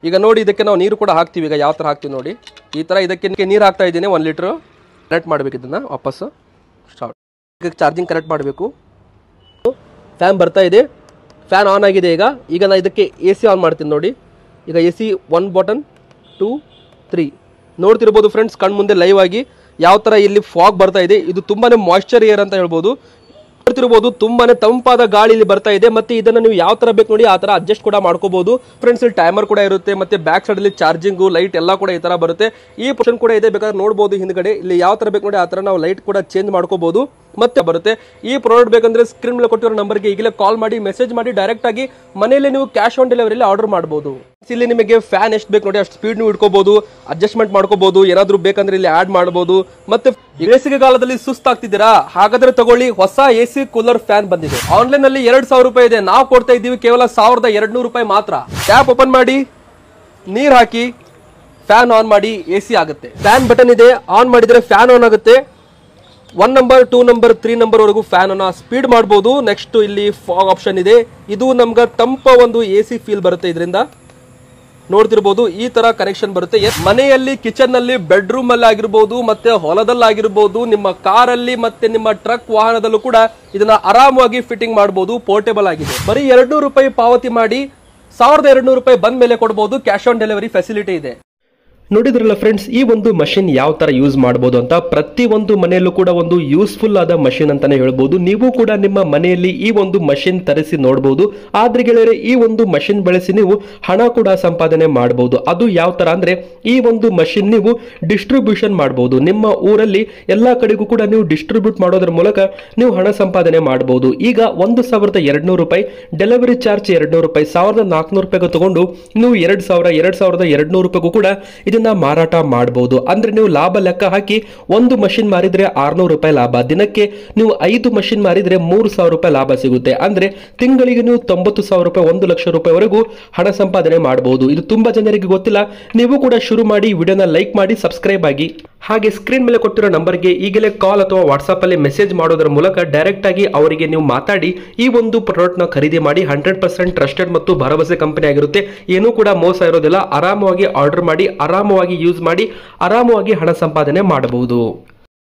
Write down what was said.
ಈಗ ನೋಡಿ ಇದಕ್ಕೆ ನಾವು ನೀರು ಕೂಡ ಹಾಕ್ತೀವಿ ಈಗ ಯಾವ ಥರ ಹಾಕ್ತೀವಿ ನೋಡಿ ಈ ಥರ ಇದಕ್ಕೆ ನೀರು ಹಾಕ್ತಾ ಇದ್ದೀನಿ ಒಂದು ಲೀಟ್ರು ಕನೆಕ್ಟ್ ಮಾಡಬೇಕು ಇದನ್ನು ವಾಪಸ್ಸು ಸ್ಟಾರ್ಟ್ ಈಗ ಚಾರ್ಜಿಂಗ್ ಕನೆಕ್ಟ್ ಮಾಡಬೇಕು ಫ್ಯಾನ್ ಬರ್ತಾ ಇದೆ ಫ್ಯಾನ್ ಆನ್ ಆಗಿದೆ ಈಗ ಈಗ ನಾನು ಇದಕ್ಕೆ ಎ ಸಿ ಆನ್ ಮಾಡ್ತೀನಿ ನೋಡಿ ಈಗ A C one button two three ನೋಡ್ತಿರ್ಬೋದು ಫ್ರೆಂಡ್ಸ್ ಕಣ್ಣು ಮುಂದೆ ಲೈವ್ ಆಗಿ ಯಾವ ಥರ ಇಲ್ಲಿ ಫಾಗ್ ಬರ್ತಾ ಇದೆ ಇದು ತುಂಬಾನೇ ಮಾಯ್ಶ್ಚರ್ ಏರ್ ಅಂತ ಹೇಳ್ಬೋದು ನೋಡ್ತಿರ್ಬೋದು ತುಂಬಾನೇ ತಂಪಾದ ಗಾಳಿ ಇಲ್ಲಿ ಬರ್ತಾ ಇದೆ ಮತ್ತೆ ಇದನ್ನ ನೀವು ಯಾವ ತರ ಬೇಕು ನೋಡಿ ಆ ತರ ಅಡ್ಜಸ್ಟ್ ಕೂಡ ಮಾಡ್ಕೋಬಹುದು ಫ್ರೆಂಡ್ಸ್ ಇಲ್ಲಿ ಟೈಮರ್ ಕೂಡ ಇರುತ್ತೆ ಮತ್ತೆ ಬ್ಯಾಕ್ ಸೈಡ್ ಅಲ್ಲಿ ಚಾರ್ಜಿಂಗು ಲೈಟ್ ಎಲ್ಲ ಕೂಡ ಈ ತರ ಬರುತ್ತೆ ಈ ಪೋರ್ಷನ್ ಕೂಡ ಇದೆ ಬೇಕಾದ್ರೆ ನೋಡಬಹುದು ಹಿಂದ್ಗಡೆ ಇಲ್ಲಿ ಯಾವ ತರ ಬೇಕು ನೋಡಿ ಆ ತರ ನಾವು ಲೈಟ್ ಕೂಡ ಚೇಂಜ್ ಮಾಡ್ಕೋಬಹುದು ಮತ್ತೆ ಬರುತ್ತೆ ಈ ಪ್ರಾಡಕ್ಟ್ ಬೇಕಂದ್ರೆ ಸ್ಕ್ರೀನ್ ಮೇಲೆ ಕೊಟ್ಟಿರೋ ನಂಬರ್ಗೆ ಈಗಲೇ ಕಾಲ್ ಮಾಡಿ ಮೆಸೇಜ್ ಮಾಡಿ ಡೈರೆಕ್ಟ್ ಆಗಿ ಮನೆಯಲ್ಲಿ ನೀವು ಕ್ಯಾಶ್ ಆನ್ ಡೆಲಿವರಿಲಿ ಆರ್ಡರ್ ಮಾಡಬಹುದು ಇಲ್ಲಿ ನಿಮಗೆ ಫ್ಯಾನ್ ಎಷ್ಟು ಬೇಕು ನೋಡಿ ಅಷ್ಟು ಸ್ಪೀಡ್ ನೀವು ಇಟ್ಕೋಬಹುದು ಅಡ್ಜಸ್ಟ್ಮೆಂಟ್ ಮಾಡ್ಕೋಬಹುದು ಏನಾದ್ರೂ ಬೇಕಂದ್ರೆ ಇಲ್ಲಿ ಆಡ್ ಮಾಡಬಹುದು ಮತ್ತೆ ಬೇಸಿಗೆ ಕಾಲದಲ್ಲಿ ಸುಸ್ತಾಗ್ತಿದ್ದೀರಾ ಹಾಗಾದ್ರೆ ತಗೊಳ್ಳಿ ಹೊಸ ಎ ಸಿ ಕೂಲರ್ ಫ್ಯಾನ್ ಬಂದಿದೆ ಆನ್ಲೈನ್ ಅಲ್ಲಿ ಎರಡ್ ಸಾವಿರ ರೂಪಾಯಿ ಇದೆ ನಾವು ಕೊಡ್ತಾ ಇದ್ದೀವಿ ಕೇವಲ ಸಾವಿರದ ಎರಡ್ ರೂಪಾಯಿ ಮಾತ್ರ ಟ್ಯಾಪ್ ಓಪನ್ ಮಾಡಿ ನೀರ್ ಹಾಕಿ ಫ್ಯಾನ್ ಆನ್ ಮಾಡಿ ಎ ಸಿ ಆಗುತ್ತೆ ಫ್ಯಾನ್ ಬಟನ್ ಇದೆ ಆನ್ ಮಾಡಿದ್ರೆ ಫ್ಯಾನ್ ಆನ್ ಆಗುತ್ತೆ one number two number three number ವರೆಗೂ ಫ್ಯಾನ್ ಅನ್ನ ಸ್ಪೀಡ್ ಮಾಡಬಹುದು ನೆಕ್ಸ್ಟ್ ಇಲ್ಲಿ ಫಾಗ್ ಆಪ್ಷನ್ ಇದೆ ಇದು ನಮ್ಗೆ ತಂಪ ಒಂದು ಎ ಸಿ ಫೀಲ್ ಬರುತ್ತೆ ಇದರಿಂದ ನೋಡ್ತಿರ್ಬೋದು ಈ ತರ ಕನೆಕ್ಷನ್ ಬರುತ್ತೆ ಎಸ್, ಮನೆಯಲ್ಲಿ ಕಿಚನ್ ನಲ್ಲಿ ಬೆಡ್ರೂಮ್ ಅಲ್ಲಿ ಆಗಿರ್ಬೋದು ಮತ್ತೆ ಹೊಲದಲ್ಲಾಗಿರ್ಬೋದು ನಿಮ್ಮ ಕಾರಲ್ಲಿ ಮತ್ತೆ ನಿಮ್ಮ ಟ್ರಕ್ ವಾಹನದಲ್ಲೂ ಕೂಡ ಇದನ್ನ ಆರಾಮವಾಗಿ ಫಿಟ್ಟಿಂಗ್ ಮಾಡಬಹುದು ಪೋರ್ಟೇಬಲ್ ಆಗಿದೆ ಬರೀ ಎರಡು ರೂಪಾಯಿ ಪಾವತಿ ಮಾಡಿ ಸಾವಿರದ ಎರಡು ರೂಪಾಯಿ ಬಂದ ಮೇಲೆ ಕೊಡಬಹುದು ಕ್ಯಾಶ್ ಆನ್ ಡೆಲಿವರಿ ಫೆಸಿಲಿಟಿ ಇದೆ ನೋಡಿದ್ರಲ್ಲ ಫ್ರೆಂಡ್ಸ್ ಈ ಒಂದು ಮಷಿನ್ ಯಾವ ತರ ಯೂಸ್ ಮಾಡಬಹುದು ಅಂತ ಪ್ರತಿ ಒಂದು ಮನೆಯಲ್ಲೂ ಕೂಡ ಒಂದು ಯೂಸ್ಫುಲ್ ಆದ ಮಷಿನ್ ಅಂತಾನೆ ಹೇಳ್ಬೋದು ನೀವು ಕೂಡ ನಿಮ್ಮ ಮನೆಯಲ್ಲಿ ಈ ಒಂದು ಮಷಿನ್ ತರಿಸಿ ನೋಡಬಹುದು ಆದ್ರೆ ಗೆಳೆಯರೆ ಈ ಒಂದು ಮಷಿನ್ ಬಳಸಿ ನೀವು ಹಣ ಕೂಡ ಸಂಪಾದನೆ ಮಾಡಬಹುದು ಅದು ಯಾವ ತರ ಅಂದ್ರೆ ಈ ಒಂದು ಮಷಿನ್ ನೀವು ಡಿಸ್ಟ್ರಿಬ್ಯೂಷನ್ ಮಾಡಬಹುದು ನಿಮ್ಮ ಊರಲ್ಲಿ ಎಲ್ಲಾ ಕಡೆಗೂ ಕೂಡ ನೀವು ಡಿಸ್ಟ್ರಿಬ್ಯೂಟ್ ಮಾಡೋದ್ರ ಮೂಲಕ ನೀವು ಹಣ ಸಂಪಾದನೆ ಮಾಡಬಹುದು ಈಗ ಒಂದು ಸಾವಿರದ ಎರಡ್ನೂರು ರೂಪಾಯಿ ಡೆಲಿವರಿ ಚಾರ್ಜ್ ಎರಡ್ನೂರು ರೂಪಾಯಿ ಸಾವಿರದ ನಾಲ್ಕುನೂರು ರೂಪಾಯಿಗೆ ತಗೊಂಡು ನೀವು ಎರಡ್ ಸಾವಿರ ಎರಡ್ ಸಾವಿರದ ಎರಡ್ನೂರು ರೂಪಾಯಿಗೂ ಕೂಡ ಇದನ್ನ ಮಾರಾಟ ಮಾಡಬಹುದು ಅಂದ್ರೆ ನೀವು ಲಾಭ ಲೆಕ್ಕ ಹಾಕಿ ಒಂದು ಮಷಿನ್ ಮಾರಿದ್ರೆ ಆರ್ನೂರು ರೂಪಾಯಿ ಲಾಭ ದಿನಕ್ಕೆ ನೀವು ಐದು ಮಷಿನ್ ಮಾರಿದ್ರೆ ಮೂರು ಸಾವಿರ ರೂಪಾಯಿ ಲಾಭ ಸಿಗುತ್ತೆ ಅಂದ್ರೆ ತಿಂಗಳಿಗೆ ನೀವು ತೊಂಬತ್ತು ಸಾವಿರ ರೂಪಾಯಿ ಒಂದು ಲಕ್ಷ ರೂಪಾಯಿವರೆಗೂ ಹಣ ಸಂಪಾದನೆ ಮಾಡಬಹುದು ಇದು ತುಂಬಾ ಜನರಿಗೆ ಗೊತ್ತಿಲ್ಲ ನೀವು ಕೂಡ ಶುರು ಮಾಡಿ ವಿಡಿಯೋನ ಲೈಕ್ ಮಾಡಿ ಸಬ್ಸ್ಕ್ರೈಬ್ ಆಗಿ ಹಾಗೆ ಸ್ಕ್ರೀನ್ ಮೇಲೆ ಕೊಟ್ಟಿರೋ ನಂಬರ್ಗೆ ಈಗಲೇ ಕಾಲ್ ಅಥವಾ ವಾಟ್ಸ್ಆಪ್ ಅಲ್ಲಿ ಮೆಸೇಜ್ ಮಾಡೋದ್ರ ಮೂಲಕ ಡೈರೆಕ್ಟ್ ಆಗಿ ಅವರಿಗೆ ನೀವು ಮಾತಾಡಿ ಈ ಒಂದು ಪ್ರಾಡಕ್ಟ್ ನ ಖರೀದಿ ಮಾಡಿ ಹಂಡ್ರೆಡ್ ಪರ್ಸೆಂಟ್ ಟ್ರಸ್ಟೆಡ್ ಮತ್ತು ಭರವಸೆ ಕಂಪನಿ ಆಗಿರುತ್ತೆ ಏನೂ ಕೂಡ ಮೋಸ ಇರೋದಿಲ್ಲ ಆರಾಮವಾಗಿ ಆರ್ಡರ್ ಮಾಡಿ ಆರಾಮವಾಗಿ ಯೂಸ್ ಮಾಡಿ ಆರಾಮವಾಗಿ ಹಣ ಸಂಪಾದನೆ ಮಾಡಬಹುದು